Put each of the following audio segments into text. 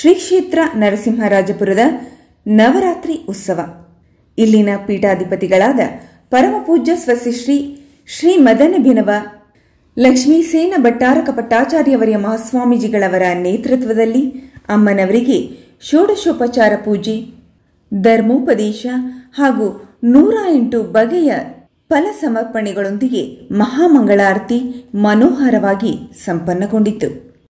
ಶ್ರೀ ಕ್ಷೇತ್ರ ನರಸಿಂಹರಾಜಪುರದ ನವರಾತ್ರಿ ಉತ್ಸವ ಇಲ್ಲಿನ ಪೀಠಾಧಿಪತಿಗಳಾದ ಪರಮಪೂಜ್ಯ ಸ್ವಸ್ತಿಶ್ರೀ ಶ್ರೀ ಮದನಭಿನವ ಲಕ್ಷ್ಮೀಸೇನ ಭಟ್ಟಾರಕ ಪಟ್ಟಾಚಾರ್ಯವರ್ಯ ಮಹಾಸ್ವಾಮೀಜಿಗಳವರ ನೇತೃತ್ವದಲ್ಲಿ ಅಮ್ಮನವರಿಗೆ ಷೋಡಶೋಪಚಾರ ಪೂಜೆ ಧರ್ಮೋಪದೇಶ ಹಾಗೂ ನೂರ ಎಂಟು ಬಗೆಯ ಫಲ ಸಮರ್ಪಣೆಗಳೊಂದಿಗೆ ಮಹಾಮಂಗಳಾರತಿ ಮನೋಹರವಾಗಿ ಸಂಪನ್ನಗೊಂಡಿತು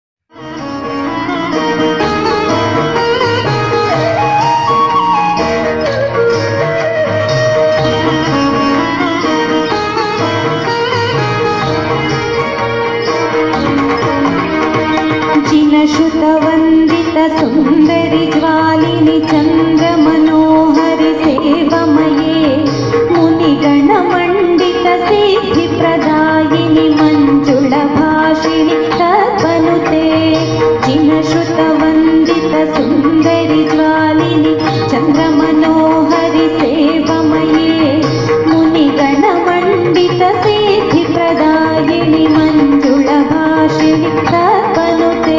जिनश्रुतवन्दित सुन्दरि ज्वालिनि चन्द्रमनोहरि सेवमये मुनिगणमण्डित सिद्धिप्रदायिनि मञ्जुळभाषिणि तद्वनुते जिनश्रुतवन्दित सुन्दरि ज्वालिनि चन्द्रमनोहरि सेवमये मुनिगणमण्डित सिद्धिप्रदायिनि मञ्जुळभाषिणि तद्वनुते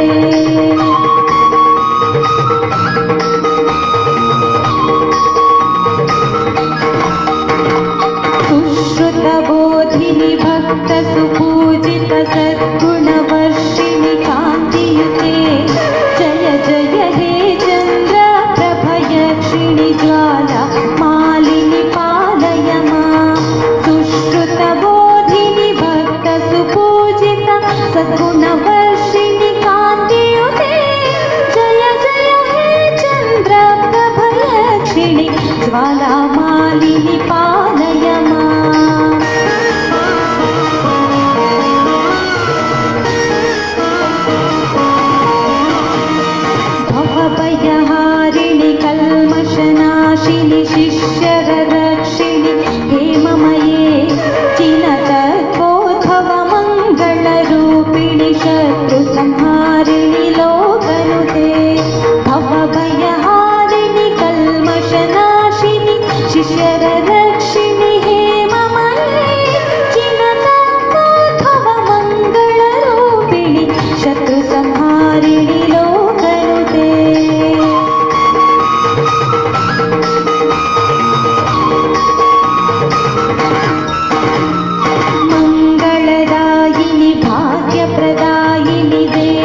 सुश्रुतबोधिनि भक्तसुपूजित सद्गुणवर्षिणि कान्तियुते जय जय हे चन्द्र प्रभयक्षिणि ज्वाला मालिनि पालय मां सुश्रुतबोधिनि भक्तसुपूजित सद्गुणवर्षिणि कान्तियुते जय जय हे चन्द्र प्रभयक्षिणि ज्वाला मालिनि पालय माम् भवभयहारिणि कल्मषनाशिनि शिष्यररक्षिणि हेममये चिनतद्बोधवमङ्गलरूपिणि शत्रुसंहारिणि लोकनुते भवभयहारिणि कल्मषनाशिनि शिष्यररक्षिणि हेममये चिनतद्बोधवमङ्गलरूपिणि शत्रुसंहारिणि लोकनुते मङ्गलदायिनि भाग्यप्रदायिनि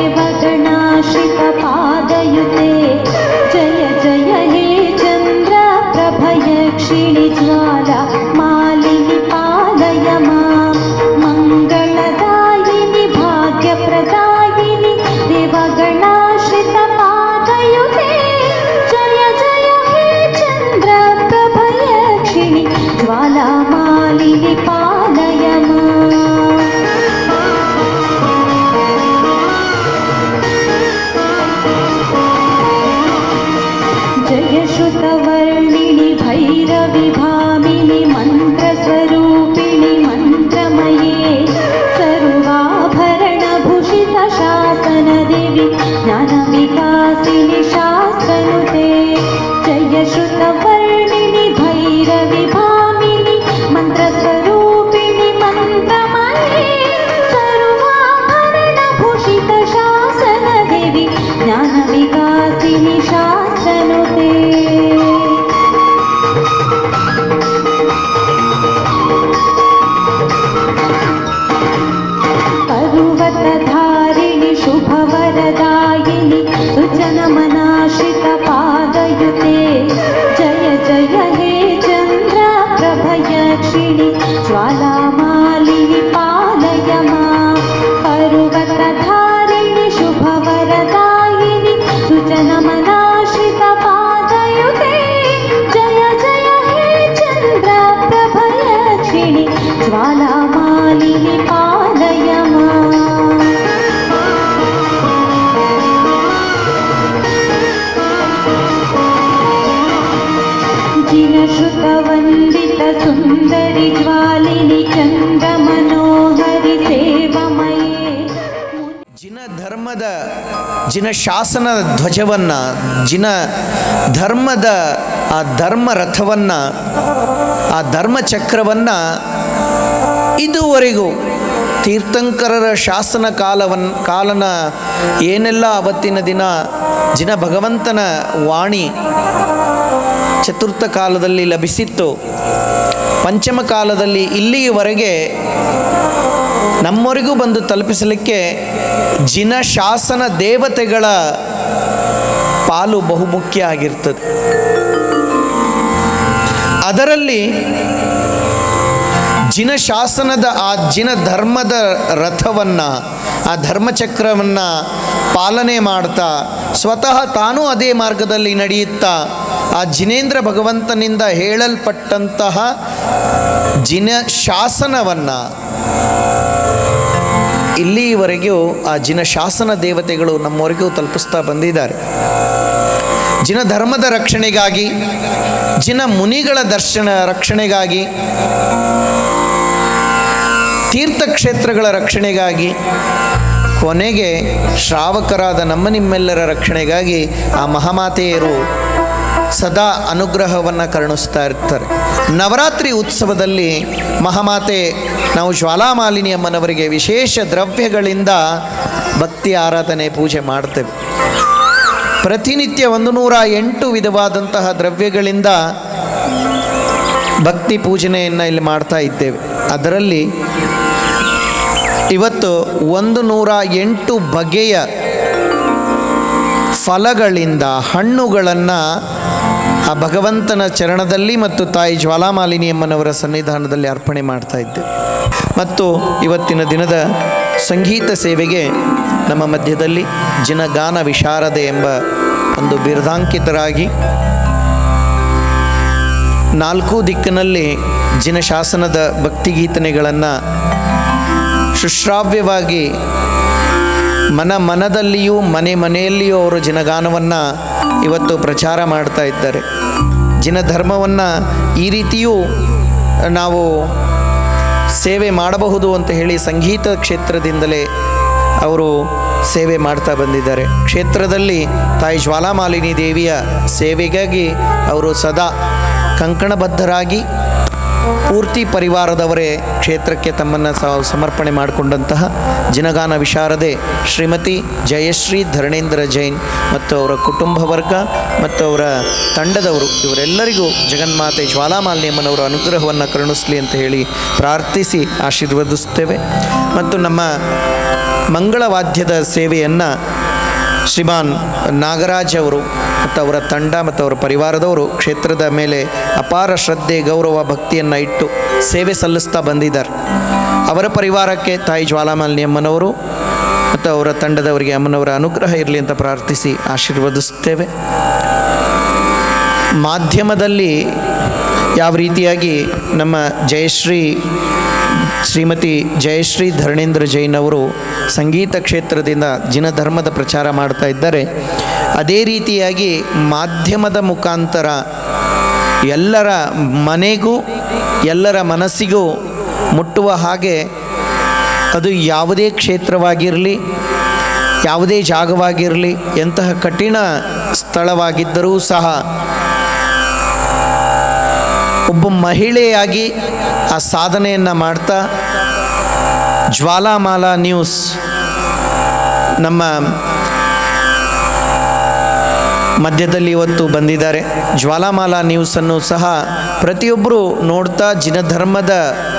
देवगणाश्रितपादयुते जय जय हे चन्द्र प्रभयक्षिणि ज्वाला मालिनि पालय मां मङ्गलदायिनि भाग्यप्रदायिनि देवगणाश्रितपादयुते जय जय हे चन्द्र प्रभयक्षिणि ज्वाला मालिनि पालय माम् जय श्रुतवर्णिनि भैरवि भामिनि मन्त्रस्वरूपिणि मन्त्रमये सर्वाभरणभूषितशासनदेवि ज्ञानविकासिनि शास्त्रनुते जय श्रुतवर्णिनि भैरवि भामिनि मन्त्रस्वरूपिणि मन्त्रमये सर्वाभरणभूषितशासनदेवि ज्ञानविकासिनि शास्त्रनुते पर्वतधारिणि शुभवरदायिनि सुजनमनाश्रितपादयुते जय जय हे चन्द्र प्रभयक्षिणि ज्वालामालिनि पालय मां पर्वतधारिणि शुभवरदायिनि सुजनमनाश्रितपादयुते जय जय हे चन्द्र प्रभयक्षिणि ज्वालामालिनि पालय माम् जिनश्रुतवन्दित सुन्दरि ज्वालिनि चन्द्रमनोहरि सेवमये ಜಿನ ಧರ್ಮದ ಜಿನ ಶಾಸನ ಧ್ವಜವನ್ನು ಜಿನ ಧರ್ಮದ ಆ ಧರ್ಮ ರಥವನ್ನು ಆ ಧರ್ಮಚಕ್ರವನ್ನು ಇದುವರೆಗೂ ತೀರ್ಥಂಕರರ ಶಾಸನ ಕಾಲವನ್ ಕಾಲನ ಏನೆಲ್ಲ ಅವತ್ತಿನ ದಿನ ಜಿನ ಭಗವಂತನ ವಾಣಿ ಚತುರ್ಥ ಕಾಲದಲ್ಲಿ ಲಭಿಸಿತ್ತು ಪಂಚಮ ಕಾಲದಲ್ಲಿ ಇಲ್ಲಿಯವರೆಗೆ ನಮ್ಮವರೆಗೂ ಬಂದು ತಲುಪಿಸಲಿಕ್ಕೆ ಜಿನ ಶಾಸನ ದೇವತೆಗಳ ಪಾಲು ಬಹುಮುಖ್ಯ ಆಗಿರ್ತದೆ ಅದರಲ್ಲಿ ಜಿನ ಶಾಸನದ ಆ ಜಿನ ಧರ್ಮದ ರಥವನ್ನು ಆ ಧರ್ಮಚಕ್ರವನ್ನು ಪಾಲನೆ ಮಾಡ್ತಾ ಸ್ವತಃ ತಾನೂ ಅದೇ ಮಾರ್ಗದಲ್ಲಿ ನಡೆಯುತ್ತಾ ಆ ಜಿನೇಂದ್ರ ಭಗವಂತನಿಂದ ಹೇಳಲ್ಪಟ್ಟಂತಹ ಜಿನ ಶಾಸನವನ್ನು ಇಲ್ಲಿಯವರೆಗೂ ಆ ಜಿನ ಶಾಸನ ದೇವತೆಗಳು ನಮ್ಮವರೆಗೂ ತಲುಪಿಸ್ತಾ ಬಂದಿದ್ದಾರೆ ಜಿನ ಧರ್ಮದ ರಕ್ಷಣೆಗಾಗಿ ಜಿನ ಮುನಿಗಳ ದರ್ಶನ ರಕ್ಷಣೆಗಾಗಿ ತೀರ್ಥಕ್ಷೇತ್ರಗಳ ರಕ್ಷಣೆಗಾಗಿ ಕೊನೆಗೆ ಶ್ರಾವಕರಾದ ನಮ್ಮ ನಿಮ್ಮೆಲ್ಲರ ರಕ್ಷಣೆಗಾಗಿ ಆ ಮಹಾಮಾತೆಯರು ಸದಾ ಅನುಗ್ರಹವನ್ನು ಕರುಣಿಸ್ತಾ ಇರ್ತಾರೆ ನವರಾತ್ರಿ ಉತ್ಸವದಲ್ಲಿ ಮಹಾಮಾತೆ ನಾವು ಜ್ವಾಲಾಮಾಲಿನಿ ಅಮ್ಮನವರಿಗೆ ವಿಶೇಷ ದ್ರವ್ಯಗಳಿಂದ ಭಕ್ತಿ ಆರಾಧನೆ ಪೂಜೆ ಮಾಡ್ತೇವೆ ಪ್ರತಿನಿತ್ಯ ಒಂದು ನೂರ ಎಂಟು ವಿಧವಾದಂತಹ ದ್ರವ್ಯಗಳಿಂದ ಭಕ್ತಿ ಪೂಜನೆಯನ್ನು ಇಲ್ಲಿ ಮಾಡ್ತಾ ಇದ್ದೇವೆ ಅದರಲ್ಲಿ ಇವತ್ತು ಒಂದು ನೂರ ಎಂಟು ಬಗೆಯ ಫಲಗಳಿಂದ ಹಣ್ಣುಗಳನ್ನು ಆ ಭಗವಂತನ ಚರಣದಲ್ಲಿ ಮತ್ತು ತಾಯಿ ಜ್ವಾಲಾಮಾಲಿನಿ ಅಮ್ಮನವರ ಸನ್ನಿಧಾನದಲ್ಲಿ ಅರ್ಪಣೆ ಮಾಡ್ತಾ ಇದ್ದೇವೆ ಮತ್ತು ಇವತ್ತಿನ ದಿನದ ಸಂಗೀತ ಸೇವೆಗೆ ನಮ್ಮ ಮಧ್ಯದಲ್ಲಿ ಜಿನಗಾನ ವಿಶಾರದೆ ಎಂಬ ಒಂದು ಬಿರುದಾಂಕಿತರಾಗಿ ನಾಲ್ಕು ದಿಕ್ಕಿನಲ್ಲಿ ಜಿನಶಾಸನದ ಭಕ್ತಿಗೀತನೆಗಳನ್ನು ಸುಶ್ರಾವ್ಯವಾಗಿ ಮನ ಮನದಲ್ಲಿಯೂ ಮನೆ ಮನೆಯಲ್ಲಿಯೂ ಅವರು ಜಿನಗಾನವನ್ನು ಇವತ್ತು ಪ್ರಚಾರ ಮಾಡ್ತಾ ಇದ್ದಾರೆ ಜಿನ ಧರ್ಮವನ್ನು ಈ ರೀತಿಯೂ ನಾವು ಸೇವೆ ಮಾಡಬಹುದು ಅಂತ ಹೇಳಿ ಸಂಗೀತ ಕ್ಷೇತ್ರದಿಂದಲೇ ಅವರು ಸೇವೆ ಮಾಡ್ತಾ ಬಂದಿದ್ದಾರೆ ಕ್ಷೇತ್ರದಲ್ಲಿ ತಾಯಿ ಜ್ವಾಲಾಮಾಲಿನಿ ದೇವಿಯ ಸೇವೆಗಾಗಿ ಅವರು ಸದಾ ಕಂಕಣಬದ್ಧರಾಗಿ ಪೂರ್ತಿ ಪರಿವಾರದವರೇ ಕ್ಷೇತ್ರಕ್ಕೆ ತಮ್ಮನ್ನು ಸ ಸಮರ್ಪಣೆ ಮಾಡಿಕೊಂಡಂತಹ ಜಿನಗಾನ ವಿಶಾರದೆ ಶ್ರೀಮತಿ ಜಯಶ್ರೀ ಧರಣೇಂದ್ರ ಜೈನ್ ಮತ್ತು ಅವರ ಕುಟುಂಬ ವರ್ಗ ಮತ್ತು ಅವರ ತಂಡದವರು ಇವರೆಲ್ಲರಿಗೂ ಜಗನ್ಮಾತೆ ಜ್ವಾಲಾಮಾಲಿನಿಯಮ್ಮನವರ ಅನುಗ್ರಹವನ್ನು ಕರುಣಿಸಲಿ ಅಂತ ಹೇಳಿ ಪ್ರಾರ್ಥಿಸಿ ಆಶೀರ್ವದಿಸ್ತೇವೆ ಮತ್ತು ನಮ್ಮ ಮಂಗಳವಾದ್ಯದ ಸೇವೆಯನ್ನು ಶ್ರೀಮಾನ್ ನಾಗರಾಜ್ ಅವರು ಮತ್ತು ಅವರ ತಂಡ ಮತ್ತು ಅವರ ಪರಿವಾರದವರು ಕ್ಷೇತ್ರದ ಮೇಲೆ ಅಪಾರ ಶ್ರದ್ಧೆ ಗೌರವ ಭಕ್ತಿಯನ್ನು ಇಟ್ಟು ಸೇವೆ ಸಲ್ಲಿಸ್ತಾ ಬಂದಿದ್ದಾರೆ ಅವರ ಪರಿವಾರಕ್ಕೆ ತಾಯಿ ಜ್ವಾಲಾಮಾಲಿನಿ ಅಮ್ಮನವರು ಮತ್ತು ಅವರ ತಂಡದವರಿಗೆ ಅಮ್ಮನವರ ಅನುಗ್ರಹ ಇರಲಿ ಅಂತ ಪ್ರಾರ್ಥಿಸಿ ಆಶೀರ್ವದಿಸ್ತೇವೆ ಮಾಧ್ಯಮದಲ್ಲಿ ಯಾವ ರೀತಿಯಾಗಿ ನಮ್ಮ ಜಯಶ್ರೀ ಶ್ರೀಮತಿ ಜಯಶ್ರೀ ಧರಣೇಂದ್ರ ಜೈನ್ ಅವರು ಸಂಗೀತ ಕ್ಷೇತ್ರದಿಂದ ಜಿನ ಧರ್ಮದ ಪ್ರಚಾರ ಮಾಡ್ತಾ ಇದ್ದಾರೆ ಅದೇ ರೀತಿಯಾಗಿ ಮಾಧ್ಯಮದ ಮುಖಾಂತರ ಎಲ್ಲರ ಮನೆಗೂ ಎಲ್ಲರ ಮನಸ್ಸಿಗೂ ಮುಟ್ಟುವ ಹಾಗೆ ಅದು ಯಾವುದೇ ಕ್ಷೇತ್ರವಾಗಿರಲಿ ಯಾವುದೇ ಜಾಗವಾಗಿರಲಿ ಎಂತಹ ಕಠಿಣ ಸ್ಥಳವಾಗಿದ್ದರೂ ಸಹ ಒಬ್ಬ ಮಹಿಳೆಯಾಗಿ ಆ ಸಾಧನೆಯನ್ನು ಮಾಡ್ತಾ ಜ್ವಾಲಾಮಾಲಾ ನ್ಯೂಸ್ ನಮ್ಮ ಮಧ್ಯದಲ್ಲಿ ಇವತ್ತು ಬಂದಿದ್ದಾರೆ ಜ್ವಾಲಾಮಾಲಾ ನ್ಯೂಸನ್ನು ಸಹ ಪ್ರತಿಯೊಬ್ಬರು ನೋಡ್ತಾ ಜಿನಧರ್ಮದ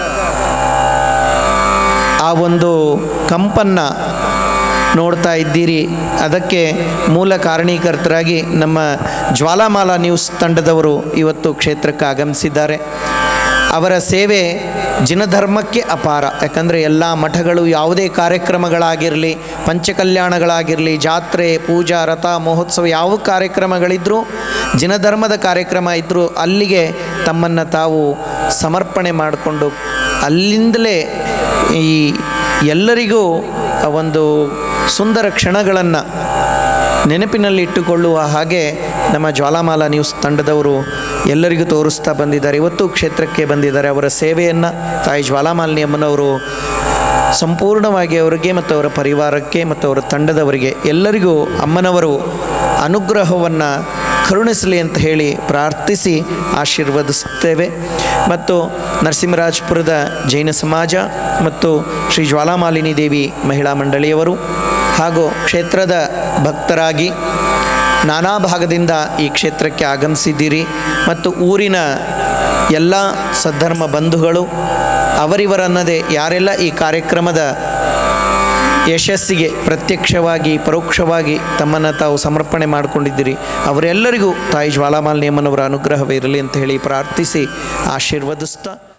ಆ ಒಂದು ಕಂಪನ್ನು ನೋಡ್ತಾ ಇದ್ದೀರಿ ಅದಕ್ಕೆ ಮೂಲ ಕಾರಣೀಕರ್ತರಾಗಿ ನಮ್ಮ ಜ್ವಾಲಾಮಾಲಾ ನ್ಯೂಸ್ ತಂಡದವರು ಇವತ್ತು ಕ್ಷೇತ್ರಕ್ಕೆ ಆಗಮಿಸಿದ್ದಾರೆ ಅವರ ಸೇವೆ ಜಿನಧರ್ಮಕ್ಕೆ ಅಪಾರ ಯಾಕಂದರೆ ಎಲ್ಲ ಮಠಗಳು ಯಾವುದೇ ಕಾರ್ಯಕ್ರಮಗಳಾಗಿರಲಿ ಪಂಚಕಲ್ಯಾಣಗಳಾಗಿರಲಿ ಜಾತ್ರೆ ಪೂಜಾ ರಥ ಮಹೋತ್ಸವ ಯಾವ ಕಾರ್ಯಕ್ರಮಗಳಿದ್ದರೂ ಜಿನಧರ್ಮದ ಕಾರ್ಯಕ್ರಮ ಇದ್ದರೂ ಅಲ್ಲಿಗೆ ತಮ್ಮನ್ನು ತಾವು ಸಮರ್ಪಣೆ ಮಾಡಿಕೊಂಡು ಅಲ್ಲಿಂದಲೇ ಈ ಎಲ್ಲರಿಗೂ ಆ ಒಂದು ಸುಂದರ ಕ್ಷಣಗಳನ್ನು ನೆನಪಿನಲ್ಲಿ ಇಟ್ಟುಕೊಳ್ಳುವ ಹಾಗೆ ನಮ್ಮ ಜ್ವಾಲಾಮಾಲಾ ನ್ಯೂಸ್ ತಂಡದವರು ಎಲ್ಲರಿಗೂ ತೋರಿಸ್ತಾ ಬಂದಿದ್ದಾರೆ ಇವತ್ತು ಕ್ಷೇತ್ರಕ್ಕೆ ಬಂದಿದ್ದಾರೆ ಅವರ ಸೇವೆಯನ್ನು ತಾಯಿ ಜ್ವಾಲಾಮಾಲಿನಿ ಅಮ್ಮನವರು ಸಂಪೂರ್ಣವಾಗಿ ಅವರಿಗೆ ಮತ್ತು ಅವರ ಪರಿವಾರಕ್ಕೆ ಮತ್ತು ಅವರ ತಂಡದವರಿಗೆ ಎಲ್ಲರಿಗೂ ಅಮ್ಮನವರು ಅನುಗ್ರಹವನ್ನು ಕರುಣಿಸಲಿ ಅಂತ ಹೇಳಿ ಪ್ರಾರ್ಥಿಸಿ ಆಶೀರ್ವದಿಸ್ತೇವೆ ಮತ್ತು ನರಸಿಂಹರಾಜಪುರದ ಜೈನ ಸಮಾಜ ಮತ್ತು ಶ್ರೀ ಜ್ವಾಲಾಮಾಲಿನಿ ದೇವಿ ಮಹಿಳಾ ಮಂಡಳಿಯವರು ಹಾಗೂ ಕ್ಷೇತ್ರದ ಭಕ್ತರಾಗಿ ನಾನಾ ಭಾಗದಿಂದ ಈ ಕ್ಷೇತ್ರಕ್ಕೆ ಆಗಮಿಸಿದ್ದೀರಿ ಮತ್ತು ಊರಿನ ಎಲ್ಲ ಸದ್ಧರ್ಮ ಬಂಧುಗಳು ಅವರಿವರನ್ನದೇ ಯಾರೆಲ್ಲ ಈ ಕಾರ್ಯಕ್ರಮದ ಯಶಸ್ಸಿಗೆ ಪ್ರತ್ಯಕ್ಷವಾಗಿ ಪರೋಕ್ಷವಾಗಿ ತಮ್ಮನ್ನು ತಾವು ಸಮರ್ಪಣೆ ಮಾಡಿಕೊಂಡಿದ್ದೀರಿ ಅವರೆಲ್ಲರಿಗೂ ತಾಯಿ ಜ್ವಾಲಾಮಾಲಿನಿಯಮ್ಮನವರ ಅನುಗ್ರಹವಿರಲಿ ಅಂತ ಹೇಳಿ ಪ್ರಾರ್ಥಿಸಿ ಆಶೀರ್ವದಿಸ್ತಾ